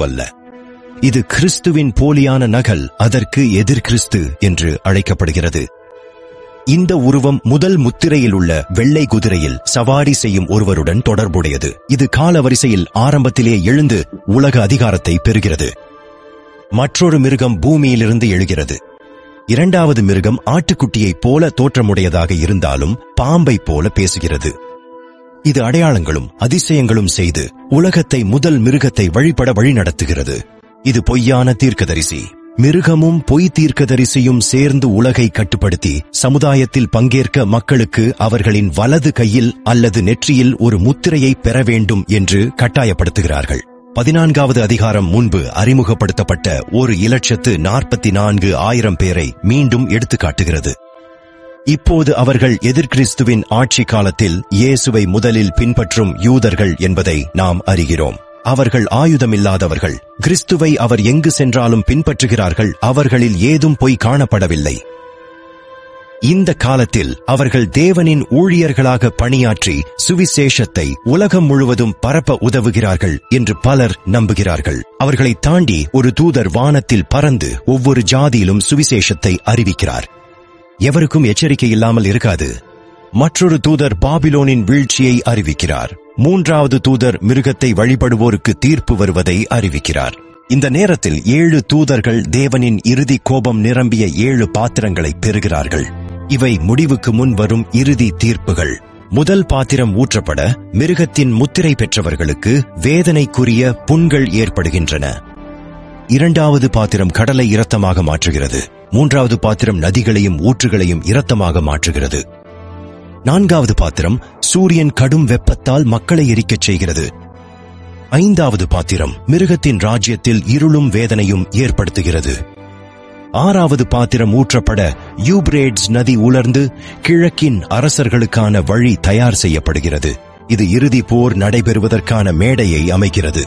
கிறிஸ்துவல்ல இது கிறிஸ்துவின் போலியான நகல் அதற்கு எதிர் கிறிஸ்து என்று அழைக்கப்படுகிறது இந்த உருவம் முதல் முத்திரையில் உள்ள வெள்ளை குதிரையில் சவாரி செய்யும் ஒருவருடன் தொடர்புடையது இது காலவரிசையில் ஆரம்பத்திலே எழுந்து உலக அதிகாரத்தை பெறுகிறது மற்றொரு மிருகம் பூமியிலிருந்து எழுகிறது இரண்டாவது மிருகம் ஆட்டுக்குட்டியைப் போல தோற்றமுடையதாக இருந்தாலும் பாம்பைப் போல பேசுகிறது இது அடையாளங்களும் அதிசயங்களும் செய்து உலகத்தை முதல் மிருகத்தை வழிபட வழிநடத்துகிறது இது பொய்யான தீர்க்கதரிசி மிருகமும் பொய் தீர்க்கதரிசியும் சேர்ந்து உலகை கட்டுப்படுத்தி சமுதாயத்தில் பங்கேற்க மக்களுக்கு அவர்களின் வலது கையில் அல்லது நெற்றியில் ஒரு முத்திரையை பெற வேண்டும் என்று கட்டாயப்படுத்துகிறார்கள் பதினான்காவது அதிகாரம் முன்பு அறிமுகப்படுத்தப்பட்ட ஒரு இலட்சத்து நாற்பத்தி நான்கு ஆயிரம் பேரை மீண்டும் எடுத்துக்காட்டுகிறது இப்போது அவர்கள் எதிர்கிறிஸ்துவின் ஆட்சி காலத்தில் இயேசுவை முதலில் பின்பற்றும் யூதர்கள் என்பதை நாம் அறிகிறோம் அவர்கள் ஆயுதமில்லாதவர்கள் கிறிஸ்துவை அவர் எங்கு சென்றாலும் பின்பற்றுகிறார்கள் அவர்களில் ஏதும் பொய் காணப்படவில்லை இந்த காலத்தில் அவர்கள் தேவனின் ஊழியர்களாக பணியாற்றி சுவிசேஷத்தை உலகம் முழுவதும் பரப்ப உதவுகிறார்கள் என்று பலர் நம்புகிறார்கள் அவர்களை தாண்டி ஒரு தூதர் வானத்தில் பறந்து ஒவ்வொரு ஜாதியிலும் சுவிசேஷத்தை அறிவிக்கிறார் எவருக்கும் எச்சரிக்கை இல்லாமல் இருக்காது மற்றொரு தூதர் பாபிலோனின் வீழ்ச்சியை அறிவிக்கிறார் மூன்றாவது தூதர் மிருகத்தை வழிபடுவோருக்கு தீர்ப்பு வருவதை அறிவிக்கிறார் இந்த நேரத்தில் ஏழு தூதர்கள் தேவனின் இறுதி கோபம் நிரம்பிய ஏழு பாத்திரங்களை பெறுகிறார்கள் இவை முடிவுக்கு முன் வரும் இறுதி தீர்ப்புகள் முதல் பாத்திரம் ஊற்றப்பட மிருகத்தின் முத்திரை பெற்றவர்களுக்கு வேதனைக்குரிய புண்கள் ஏற்படுகின்றன இரண்டாவது பாத்திரம் கடலை இரத்தமாக மாற்றுகிறது மூன்றாவது பாத்திரம் நதிகளையும் ஊற்றுகளையும் இரத்தமாக மாற்றுகிறது நான்காவது பாத்திரம் சூரியன் கடும் வெப்பத்தால் மக்களை எரிக்கச் செய்கிறது ஐந்தாவது பாத்திரம் மிருகத்தின் ராஜ்யத்தில் இருளும் வேதனையும் ஏற்படுத்துகிறது ஆறாவது பாத்திரம் ஊற்றப்பட யூப்ரேட்ஸ் நதி உலர்ந்து கிழக்கின் அரசர்களுக்கான வழி தயார் செய்யப்படுகிறது இது இறுதி போர் நடைபெறுவதற்கான மேடையை அமைக்கிறது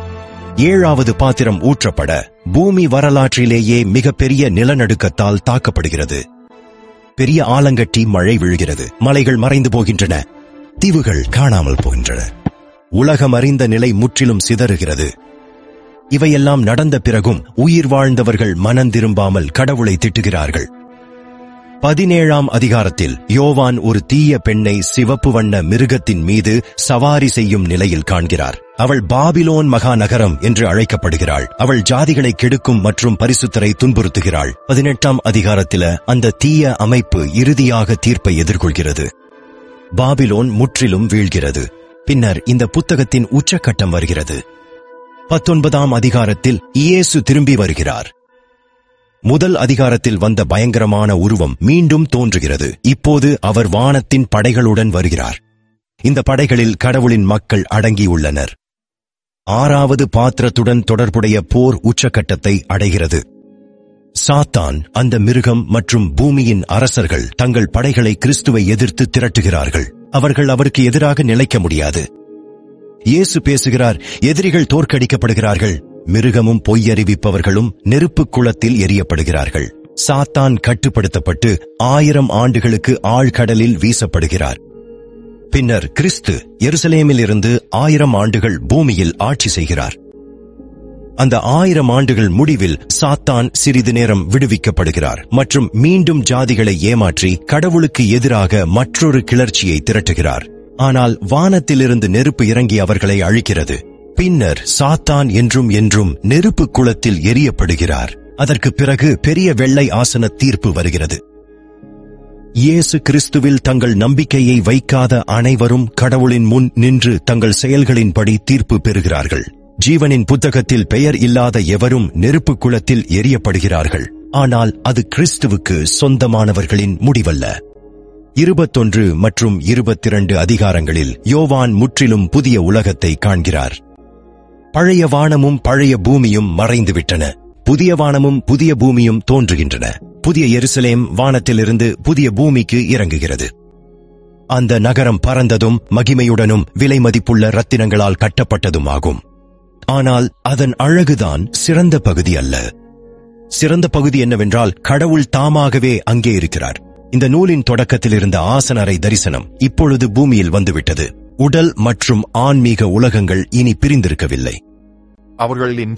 ஏழாவது பாத்திரம் ஊற்றப்பட பூமி வரலாற்றிலேயே மிகப்பெரிய நிலநடுக்கத்தால் தாக்கப்படுகிறது பெரிய ஆலங்கட்டி மழை விழுகிறது மலைகள் மறைந்து போகின்றன தீவுகள் காணாமல் போகின்றன உலகம் அறிந்த நிலை முற்றிலும் சிதறுகிறது இவையெல்லாம் நடந்த பிறகும் உயிர் வாழ்ந்தவர்கள் மனந்திரும்பாமல் கடவுளை திட்டுகிறார்கள் பதினேழாம் அதிகாரத்தில் யோவான் ஒரு தீய பெண்ணை சிவப்பு வண்ண மிருகத்தின் மீது சவாரி செய்யும் நிலையில் காண்கிறார் அவள் பாபிலோன் மகாநகரம் என்று அழைக்கப்படுகிறாள் அவள் ஜாதிகளை கெடுக்கும் மற்றும் பரிசுத்தரை துன்புறுத்துகிறாள் பதினெட்டாம் அதிகாரத்தில அந்த தீய அமைப்பு இறுதியாக தீர்ப்பை எதிர்கொள்கிறது பாபிலோன் முற்றிலும் வீழ்கிறது பின்னர் இந்த புத்தகத்தின் உச்சக்கட்டம் வருகிறது பத்தொன்பதாம் அதிகாரத்தில் இயேசு திரும்பி வருகிறார் முதல் அதிகாரத்தில் வந்த பயங்கரமான உருவம் மீண்டும் தோன்றுகிறது இப்போது அவர் வானத்தின் படைகளுடன் வருகிறார் இந்த படைகளில் கடவுளின் மக்கள் அடங்கியுள்ளனர் ஆறாவது பாத்திரத்துடன் தொடர்புடைய போர் உச்சக்கட்டத்தை அடைகிறது சாத்தான் அந்த மிருகம் மற்றும் பூமியின் அரசர்கள் தங்கள் படைகளை கிறிஸ்துவை எதிர்த்து திரட்டுகிறார்கள் அவர்கள் அவருக்கு எதிராக நிலைக்க முடியாது இயேசு பேசுகிறார் எதிரிகள் தோற்கடிக்கப்படுகிறார்கள் மிருகமும் பொய்யறிவிப்பவர்களும் நெருப்பு குளத்தில் எரியப்படுகிறார்கள் சாத்தான் கட்டுப்படுத்தப்பட்டு ஆயிரம் ஆண்டுகளுக்கு ஆழ்கடலில் வீசப்படுகிறார் பின்னர் கிறிஸ்து எருசலேமில் இருந்து ஆயிரம் ஆண்டுகள் பூமியில் ஆட்சி செய்கிறார் அந்த ஆயிரம் ஆண்டுகள் முடிவில் சாத்தான் சிறிது நேரம் விடுவிக்கப்படுகிறார் மற்றும் மீண்டும் ஜாதிகளை ஏமாற்றி கடவுளுக்கு எதிராக மற்றொரு கிளர்ச்சியை திரட்டுகிறார் ஆனால் வானத்திலிருந்து நெருப்பு இறங்கி அவர்களை அழிக்கிறது பின்னர் சாத்தான் என்றும் என்றும் நெருப்பு குளத்தில் எரியப்படுகிறார் அதற்கு பிறகு பெரிய வெள்ளை ஆசன தீர்ப்பு வருகிறது இயேசு கிறிஸ்துவில் தங்கள் நம்பிக்கையை வைக்காத அனைவரும் கடவுளின் முன் நின்று தங்கள் செயல்களின்படி தீர்ப்பு பெறுகிறார்கள் ஜீவனின் புத்தகத்தில் பெயர் இல்லாத எவரும் நெருப்பு குளத்தில் எரியப்படுகிறார்கள் ஆனால் அது கிறிஸ்துவுக்கு சொந்தமானவர்களின் முடிவல்ல இருபத்தொன்று மற்றும் இருபத்திரண்டு அதிகாரங்களில் யோவான் முற்றிலும் புதிய உலகத்தை காண்கிறார் பழைய வானமும் பழைய பூமியும் மறைந்துவிட்டன புதிய வானமும் புதிய பூமியும் தோன்றுகின்றன புதிய எருசலேம் வானத்திலிருந்து புதிய பூமிக்கு இறங்குகிறது அந்த நகரம் பறந்ததும் மகிமையுடனும் விலை மதிப்புள்ள ரத்தினங்களால் கட்டப்பட்டதும் ஆகும் ஆனால் அதன் அழகுதான் சிறந்த பகுதி அல்ல சிறந்த பகுதி என்னவென்றால் கடவுள் தாமாகவே அங்கே இருக்கிறார் இந்த நூலின் தொடக்கத்தில் இருந்த ஆசனரை தரிசனம் இப்பொழுது பூமியில் வந்துவிட்டது உடல் மற்றும் ஆன்மீக உலகங்கள் இனி பிரிந்திருக்கவில்லை அவர்களின்